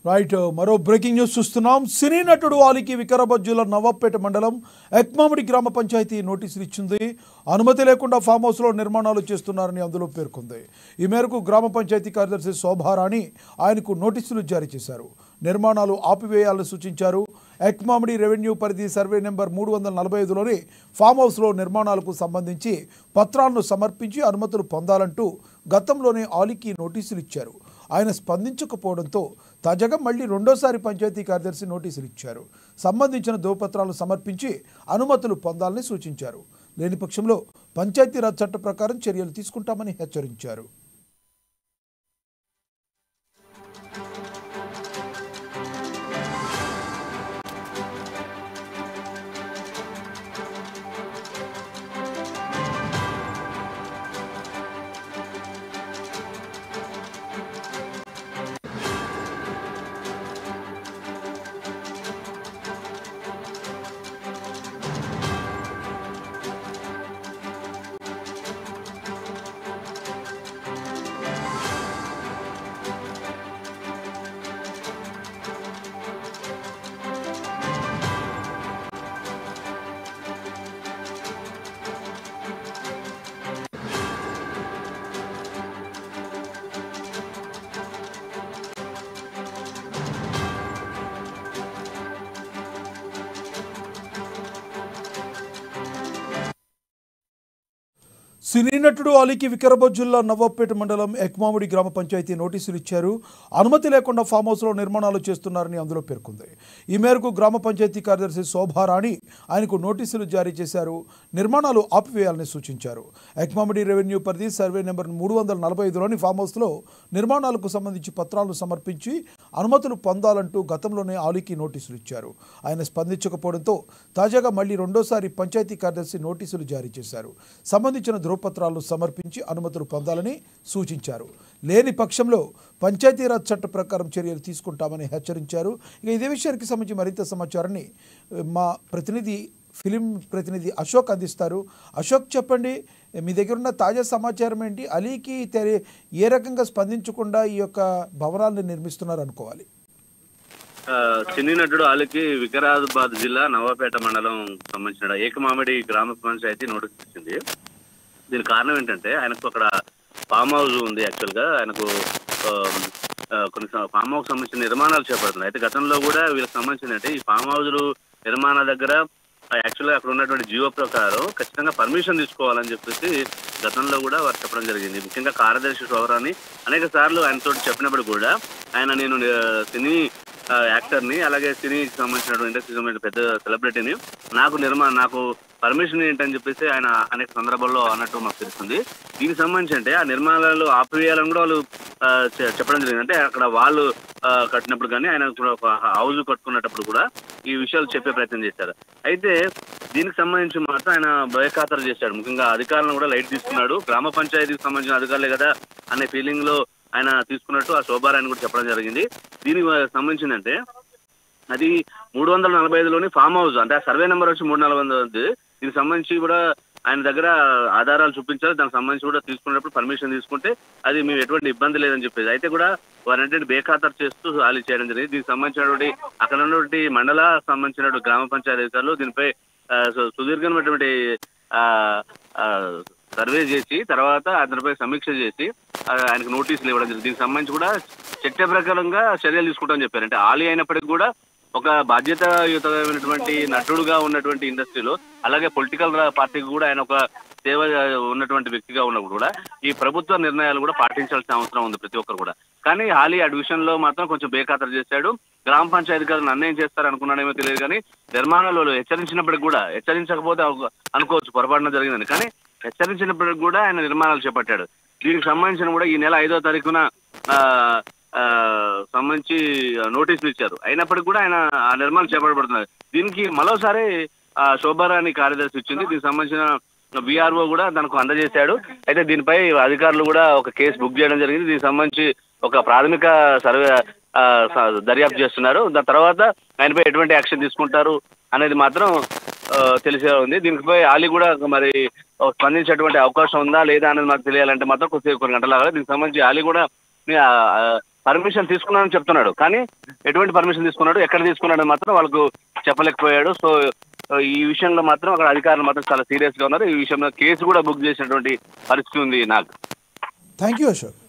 right మరో breaking news చూస్తున్నాం సినీ నటుడు ఆలికి వికారాబాద్ జిల్లా నవాబ్పేట మండలం ఎక్మామిడి గ్రామ పంచాయతీ నోటీసులు ఇచ్చింది అనుమతి లేకుండా ఫామ్ హౌస్లో నిర్మాణాలు చేస్తున్నారని అందులో పేర్కొంది ఈ మేరకు గ్రామ పంచాయతీ కార్యదర్శి శోభారాణి ఆయనకు నోటీసులు జారీ చేశారు నిర్మాణాలు ఆపివేయాలని సూచించారు ఎక్మామిడి రెవెన్యూ పరిధి సర్వే నెంబర్ మూడు వందల నలభై ఐదులోని ఫామ్ హౌస్లో నిర్మాణాలకు సంబంధించి పత్రాలను సమర్పించి అనుమతులు పొందాలంటూ గతంలోనే ఆలీకి నోటీసులు ఇచ్చారు ఆయన స్పందించకపోవడంతో తాజాగా మళ్ళీ రెండోసారి పంచాయతీ కార్యదర్శి నోటీసులు ఇచ్చారు సంబంధించిన ధృవపత్రాలు సమర్పించి అనుమతులు పొందాలని సూచించారు లేని పక్షంలో పంచాయతీరాజ్ చట్ట ప్రకారం చర్యలు తీసుకుంటామని హెచ్చరించారు సినీ నటుడు అలీకి వికారాబాద్ జిల్లా నవాబ్పేట మండలం ఎక్మాముడి గ్రామ పంచాయతీ నోటీసులు ఇచ్చారు అనుమతి లేకుండా ఫామ్ హౌస్లో నిర్మాణాలు చేస్తున్నారని అందులో పేర్కొంది ఈ మేరకు గ్రామ పంచాయతీ కార్యదర్శి శోభారాణి ఆయనకు నోటీసులు జారీ చేశారు నిర్మాణాలు ఆపివేయాలని సూచించారు ఎక్మాముడి రెవెన్యూ పరిధి సర్వే నెంబర్ మూడు వందల నలభై ఐదులోని ఫామ్ హౌస్లో నిర్మాణాలకు సంబంధించి పత్రాలను సమర్పించి అనుమతులు పొందాలంటూ గతంలోనే ఆలీకి నోటీసులు ఇచ్చారు ఆయన స్పందించకపోవడంతో తాజాగా మళ్ళీ రెండోసారి పంచాయతీ కార్యదర్శి నోటీసులు జారీ చేశారు సంబంధించిన ధృవపత్రాలను సమర్పించి అనుమతులు పొందాలని సూచించారు లేని పక్షంలో పంచాయతీరాజ్ చట్ట ప్రకారం చర్యలు తీసుకుంటామని హెచ్చరించారు ఇక ఇదే విషయానికి సంబంధించి మరింత సమాచారాన్ని మా ప్రతినిధి ఫిలిం ప్రతినిధి అశోక్ అందిస్తారు అశోక్ చెప్పండి మీ దగ్గర ఉన్న తాజా సమాచారం ఏంటి అలీకి తెరి ఏ రకంగా స్పందించకుండా ఈ యొక్క భవనాలను నిర్మిస్తున్నారు అనుకోవాలి ఆ, సినీ నటుడు ఆలికి వికారాబాద్ జిల్లా నవాపేట మండలం సంబంధించిన ఏకమామిడి గ్రామ పంచాయతీ నోటీస్ ఇచ్చింది దీని కారణం ఏంటంటే ఆయనకు అక్కడ ఫామ్ హౌస్ ఉంది యాక్చువల్ గా ఆయనకు ఆ, ఆ, కొన్ని స- ఫామ్ హౌస్ సంబంధించిన నిర్మాణాలు చేపడుతున్నాయి అయితే గతంలో కూడా వీళ్ళకి సంబంధించిన అంటే ఈ ఫామ్ హౌస్లు నిర్మాణాల దగ్గర యాక్చువల్ గా అక్కడ ఉన్నటువంటి జియో ప్రకారం ఖచ్చితంగా పర్మిషన్ తీసుకోవాలని చెప్పేసి గతంలో కూడా వారు చెప్పడం జరిగింది ముఖ్యంగా కార్యదర్శి శోభరాన్ని అనేక సార్లు ఆయనతో చెప్పినప్పుడు కూడా ఆయన నేను ఆ, సినీ ఆ, యాక్టర్ని అలాగే సినీకి సంబంధించినటువంటి ఇండస్ట్రీకి సంబంధించిన పెద్ద సెలబ్రిటీని నాకు నిర్మా నాకు పర్మిషన్ ఏంటని చెప్పేసి ఆయన అనేక సందర్భాల్లో అన్నట్టు మాకు తెలుస్తుంది దీనికి సంబంధించి అంటే ఆ నిర్మాణాలు ఆపివేయాలని కూడా వాళ్ళు ఆ, చె- చెప్పడం జరిగింది అంటే అక్కడ వాళ్ళు ఆ, కట్టినప్పుడు కానీ ఆయన కూడా ఒక హౌస్ కట్టుకున్నప్పుడు కూడా ఈ విషయాలు చెప్పే ప్రయత్నం చేశారు అయితే దీనికి సంబంధించి మాత్రం ఆయన భయఖాతరు చేశాడు ముఖ్యంగా అధికారులను కూడా లైట్ తీసుకున్నాడు గ్రామ పంచాయతీకి సంబంధించిన అధికారులే కదా అనే ఫీలింగ్ లో ఆయన తీసుకున్నట్టు ఆ శోభారాయణ కూడా చెప్పడం జరిగింది దీనికి సంబంధించిందంటే అది మూడు వందల నలభై ఐదులోని ఫామ్ హౌస్ అంటే ఆ సర్వే నెంబర్ వచ్చి మూడు నలభై ఉంది దీనికి సంబంధించి కూడా ఆయన దగ్గర ఆధారాలు చూపించారు దానికి సంబంధించి కూడా తీసుకున్నప్పుడు పర్మిషన్ తీసుకుంటే అది మేము ఎటువంటి ఇబ్బంది లేదని చెప్పేది అయితే కూడా వారంటే బేఖాతరు చేస్తూ ఖాళీ చేయడం జరిగింది దీనికి సంబంధించినటువంటి అక్కడ ఉన్నటువంటి మండల సంబంధించినటువంటి గ్రామ పంచాయతీ అధికారులు దీనిపై ఆ, సు- సుదీర్ఘమైనటువంటి ఆ, ఆ, సర్వే చేసి తర్వాత అతనిపై సమీక్ష చేసి ఆ, ఆయనకు నోటీసులు ఇవ్వడం జరిగింది దీనికి సంబంధించి కూడా చట్ట ప్రకారంగా చర్యలు తీసుకుంటామని చెప్పారు అంటే ఆలీ అయినప్పటికీ కూడా ఒక బాధ్యతాయుతమైనటువంటి నటుడుగా ఉన్నటువంటి ఇండస్ట్రీలో అలాగే పొలిటికల్ పార్టీకి కూడా ఆయన ఒక సేవ ఉన్నటువంటి వ్యక్తిగా ఉన్నప్పుడు కూడా ఈ ప్రభుత్వ నిర్ణయాలు కూడా పాటించాల్సిన అవసరం ఉంది ప్రతి ఒక్కరు కూడా కానీ హాలీ ఆ విషయంలో మాత్రం కొంచెం బేఖాతరు చేశాడు గ్రామ పంచాయతీ గారు నిర్ణయం చేస్తారు అనుకున్నాడేమో తెలియదు కానీ నిర్మాణాలు హెచ్చరించినప్పటికి కూడా హెచ్చరించకపోతే ఒక- అనుకోవచ్చు పొరపాటున జరిగిందని కానీ హెచ్చరించినప్పటికి కూడా ఆయన నిర్మాణాలు చేపట్టాడు దీనికి సంబంధించిన కూడా ఈ నెల ఐదో తారీఖున ఆ, ఆ, సంబంధించి నోటీసులు ఇచ్చారు అయినప్పటికీ కూడా ఆయన ఆ నిర్మాణం చేపట్టబడుతున్నారు దీనికి మరోసారి ఆ, శోభారాణి కార్యదర్శి ఇచ్చింది దీనికి సంబంధించిన బీఆర్ఓ కూడా తనకు అందజేశాడు అయితే దీనిపై అధికారులు కూడా ఒక కేసు బుక్ చేయడం జరిగింది దీనికి సంబంధించి ఒక ప్రాథమిక సర్వే ఆ, స- దర్యాప్తు చేస్తున్నారు దాని తర్వాత ఆయనపై ఎటువంటి యాక్షన్ తీసుకుంటారు అనేది మాత్రం ఆ, తెలిసే ఉంది దీనిపై ఆలీ కూడా మరి స్పందించేటువంటి అవకాశం ఉందా లేదా అనేది మాకు తెలియాలంటే మాత్రం కొద్దిగా కొన్ని గంటల దీనికి సంబంధించి ఆలీ కూడా ఆ, ఆ, పర్మిషన్ తీసుకున్నానని చెప్తున్నాడు కానీ ఎటువంటి పర్మిషన్ తీసుకున్నాడు ఎక్కడ తీసుకున్నాడు మాత్రం వాళ్ళకు చెప్పలేకపోయాడు సో ఈ విషయంలో మాత్రం అక్కడ అధికారులు మాత్రం చాలా సీరియస్ గా ఉన్నారు ఈ విషయంలో కేసు కూడా బుక్ చేసినటువంటి పరిస్థితి ఉంది నాకు థ్యాంక్ యూ అశోక్